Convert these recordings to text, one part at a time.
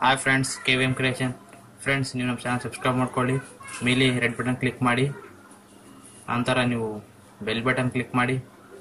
hi friends K V M creation friends ನೀವು ನಮ್ಮ channel subscribe ಮಾಡ್ಕೊಳ್ಳಿ ಮೇಲೆ ರೆಡ್ ಬಟನ್ ಕ್ಲಿಕ್ ಮಾಡಿ ನಂತರ ನೀವು ಬೆಲ್ ಬಟನ್ ಕ್ಲಿಕ್ ಮಾಡಿ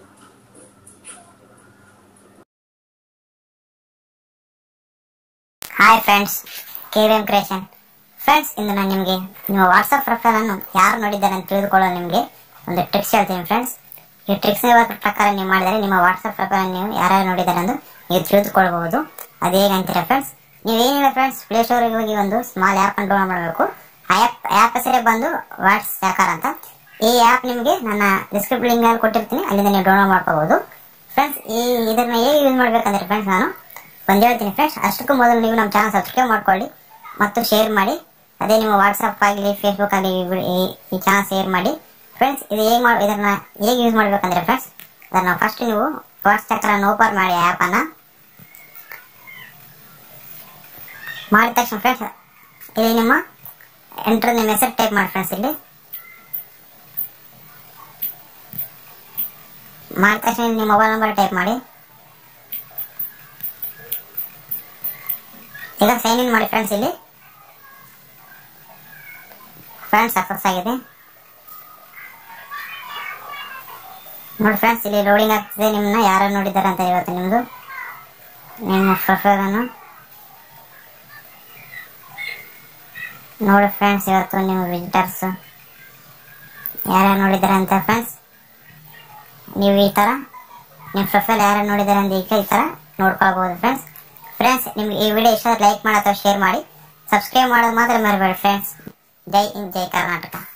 hi friends K V M creation friends ಇಂದು ನಾನು ನಿಮಗೆ ನಿಮ್ಮ ವಾಟ್ಸಪ್ ಪ್ರೊಫೈಲ್ ಅನ್ನು ಯಾರು ನೋಡಿದ್ದಾರೆ ಅಂತ ತಿಳಿದುಕೊಳ್ಳಲು ನಿಮಗೆ ಒಂದು ಟ್ರಿಕ್ಸ್ ಹೇಳ್ತೀನಿ ಫ್ರೆಂಡ್ಸ್ ಈ ಟ್ರಿಕ್ಸ್ ಪ್ರಕಾರ ನೀವು ಮಾಡಿದರೆ ನಿಮ್ಮ ವಾಟ್ಸಪ್ ಪ್ರೊಫೈಲ್ ನೀವು ಯಾರ್ಯಾರು ನೋಡಿದ್ದಾರೆ ಎಂದು ನೀವು ತಿಳಿದುಕೊಳ್ಳಬಹುದು ಅದು ಹೇಗೆ ಅಂತೀರಾ ಫ್ರೆಂಡ್ಸ್ ನೀವೇನಿಲ್ಲ ಫ್ರೆಂಡ್ಸ್ ಪ್ಲೇ ಸ್ಟೋರಿಗೆ ಹೋಗಿ ಒಂದು ಸ್ಮಾಲ್ ಆ್ಯಪ್ ಅನ್ನು ಡೌನ್ಲೋಡ್ ಮಾಡಬೇಕು ಆ ಆ್ಯಪ್ ಆ್ಯಪ್ ಹೆಸರೇ ಬಂದು ವಾಟ್ಸ್ ಯಾಕಾರ ಅಂತ ಈ ಆ್ಯಪ್ ನಿಮಗೆ ನನ್ನ ಡಿಸ್ಕ್ರಿಪ್ಟ್ ಲಿಂಕ್ ಅಲ್ಲಿ ಕೊಟ್ಟಿರ್ತೀನಿ ಅಲ್ಲಿಂದ ನೀವು ಡೌನ್ಲೋಡ್ ಮಾಡ್ಕೋಬಹುದು ಫ್ರೆಂಡ್ಸ್ ಈ ಇದನ್ನ ಹೇಗೆ ಯೂಸ್ ಮಾಡ್ಬೇಕಂದ್ರೆ ಫ್ರೆಂಡ್ಸ್ ನಾನು ಒಂದು ಹೇಳ್ತೀನಿ ಫ್ರೆಂಡ್ಸ್ ಅಷ್ಟಕ್ಕೂ ಮೊದಲು ನೀವು ನಮ್ಮ ಚಾನಲ್ ಸಬ್ಸ್ಕ್ರೈಬ್ ಮಾಡ್ಕೊಳ್ಳಿ ಮತ್ತು ಶೇರ್ ಮಾಡಿ ಅದೇ ನಿಮ್ಮ ವಾಟ್ಸಪ್ ಆಗಲಿ ಫೇಸ್ಬುಕ್ ಆಗಲಿ ಈ ಚಾನಲ್ ಶೇರ್ ಮಾಡಿ ಫ್ರೆಂಡ್ಸ್ ಇದು ಹೇಗೆ ಮಾಡಿ ಇದನ್ನ ಹೇಗೆ ಯೂಸ್ ಮಾಡ್ಬೇಕಂದ್ರೆ ಫ್ರೆಂಡ್ಸ್ ಅದನ್ನ ಫಸ್ಟ್ ನೀವು ವಾಟ್ಸ್ ಚಕ್ರನ ಓಪನ್ ಮಾಡಿ ಆ್ಯಪನ್ನು ಮಾಡಿದ ತಕ್ಷಣ ಫ್ರೆಂಡ್ಸ್ ಇಲ್ಲಿ ನಿಮ್ಮ ಎಂಟ್ರ್ ನಿಮ್ಮ ಹೆಸರು ಟೈಪ್ ಮಾಡಿ ಫ್ರೆಂಡ್ಸ್ ಇಲ್ಲಿ ಮಾಡಿದ ತಕ್ಷಣ ನಿಮ್ಮ ಮೊಬೈಲ್ ನಂಬರ್ ಟೈಪ್ ಮಾಡಿ ಈಗ ಸೈನ್ ಇನ್ ಮಾಡಿ ಫ್ರೆಂಡ್ಸ್ ಇಲ್ಲಿ ಫ್ರೆಂಡ್ಸ್ ಸಕ್ಸಸ್ ಆಗಿದೆ ನೋಡಿ ಫ್ರೆಂಡ್ಸ್ ಇಲ್ಲಿ ಲೋಡಿಂಗ್ ಆಗ್ತಿದೆ ನಿಮ್ಮನ್ನ ಯಾರು ನೋಡಿದ್ದಾರೆ ಅಂತ ಇವತ್ತು ನಿಮ್ಮದು ನಿಮ್ಮ ಪ್ರೊಫೈಲನ್ನು ನೋಡಿ ಫ್ರೆಂಡ್ಸ್ ಇವತ್ತು ನಿಮ್ಮ ವಿಸಿಟರ್ಸ್ ಯಾರ್ಯಾರು ನೋಡಿದ್ದಾರೆ ಅಂತ ಫ್ರೆಂಡ್ಸ್ ನೀವು ಈ ಥರ ನಿಮ್ಮ ಪ್ರೊಫೈಲ್ ಯಾರು ನೋಡಿದ್ದಾರೆ ಅಂತ ಈಗ ಈ ಥರ ನೋಡ್ಕೊಳ್ಬೋದು ಫ್ರೆಂಡ್ಸ್ ಫ್ರೆಂಡ್ಸ್ ನಿಮ್ಗೆ ಈ ವಿಡಿಯೋ ಇಷ್ಟ ಲೈಕ್ ಮಾಡಿ ಅಥವಾ ಶೇರ್ ಮಾಡಿ ಸಬ್ಸ್ಕ್ರೈಬ್ ಮಾಡೋದು ಮಾತ್ರ ಮರಿಬೇಡಿ ಫ್ರೆಂಡ್ಸ್ ಜೈ ಇನ್ ಜೈ ಕರ್ನಾಟಕ